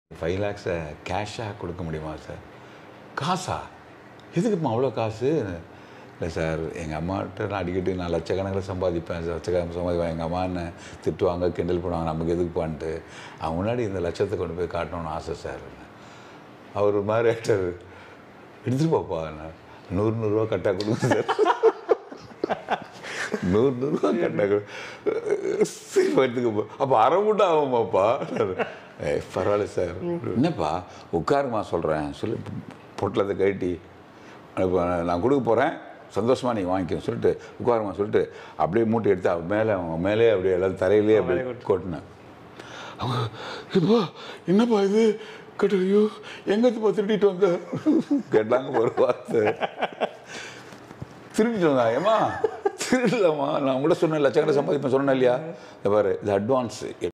five லேக்ஸை கேஷாக கொடுக்க முடியுமா சார் காசா எதுக்குப்பா அவ்வளோ காசு இல்லை சார் எங்கள் அம்மாட்ட நான் அடிக்கடி நான் லட்சக்கணக்கில் சம்பாதிப்பேன் லட்சக்கணக்கில் சம்பாதிப்பேன் எங்கள் அம்மா என்ன திட்டுவாங்க கிண்டல் பண்ணுவாங்க நமக்கு எதுக்குப்பான்ட்டு அவங்க முன்னாடி இந்த லட்சத்தை கொண்டு போய் காட்டணும்னு ஆசை சார் அவர் ஒரு மாதிரி ஆக்டர் எடுத்துட்டு போப்பா நூறு நூறுரூவா கட்டா கொடுங்க சார் நூறு நூறுரூவா கட்டா கொடு சரி எடுத்துக்க போ அப்போ அரை மூட்டை ஆகுமாப்பா ஏ பரவாயில்ல சார் என்னப்பா உட்காருமா சொல்கிறேன் சொல்லி பொட்டலத்தை கட்டி இப்போ நான் கொடுக்க போகிறேன் சந்தோஷமாக நீங்கள் வாங்கிக்க சொல்லிட்டு உட்காருமா சொல்லிட்டு அப்படியே மூட்டை எடுத்து அவன் மேலே அவங்க மேலே அப்படியே எல்லாம் தரையிலே அப்படியே கொட்டினேன் அவங்க இப்போ என்னப்பா இது கட்டு ஐயோ எங்கேருந்துப்பா திருடிட்டு வந்த கேட்டாங்க ஒரு வார்த்தை திருடிட்டு வந்தா ஏமா திருடலாமா நான் கூட சொன்னேன் லட்சக்கணக்கில் சம்பாதிப்பேன் சொன்னேன் இல்லையா இந்த பாரு இது அட்வான்ஸு